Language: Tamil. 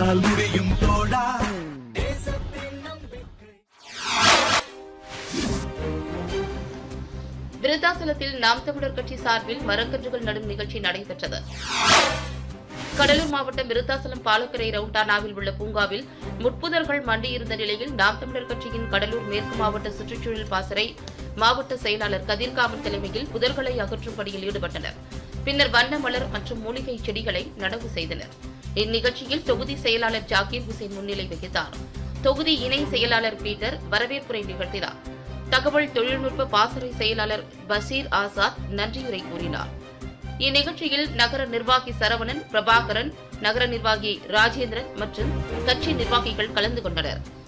உன்னால் முடியும் தோழா விருத்தாசலத்தில் நாம் தமிழர் கட்சி சார்பில் மரக்கன்றுகள் நடும் நிகழ்ச்சி நடைபெற்றது கடலூர் மாவட்டம் விருத்தாசலம் பாலக்கரை ரவுண்டானாவில் உள்ள பூங்காவில் முட்புதர்கள் மண்டியிருந்த நிலையில் நாம் தமிழர் கட்சியின் கடலூர் மேற்கு மாவட்ட சுற்றுச்சூழல் பாசறை மாவட்ட செயலாளர் கதிர்காமன் தலைமையில் புதர்களை அகற்றும் பணியில் ஈடுபட்டனர் பின்னர் வண்ண மலர் மற்றும் மூலிகை செடிகளை நடவு செய்தனர் இந்நிகழ்ச்சியில் தொகுதி செயலாளர் ஜாகீர் ஹுசேன் முன்னிலை வகித்தார் தொகுதி இணை செயலாளர் பீட்டர் வரவேற்புரை நிகழ்த்தினார் தகவல் தொழில்நுட்ப பாசறை செயலாளர் பஷீர் ஆசாத் நன்றியுரை கூறினார் இந்நிகழ்ச்சியில் நகர நிர்வாகி சரவணன் பிரபாகரன் நகர நிர்வாகி ராஜேந்திரன் மற்றும் கட்சி நிர்வாகிகள் கலந்து கொண்டனர்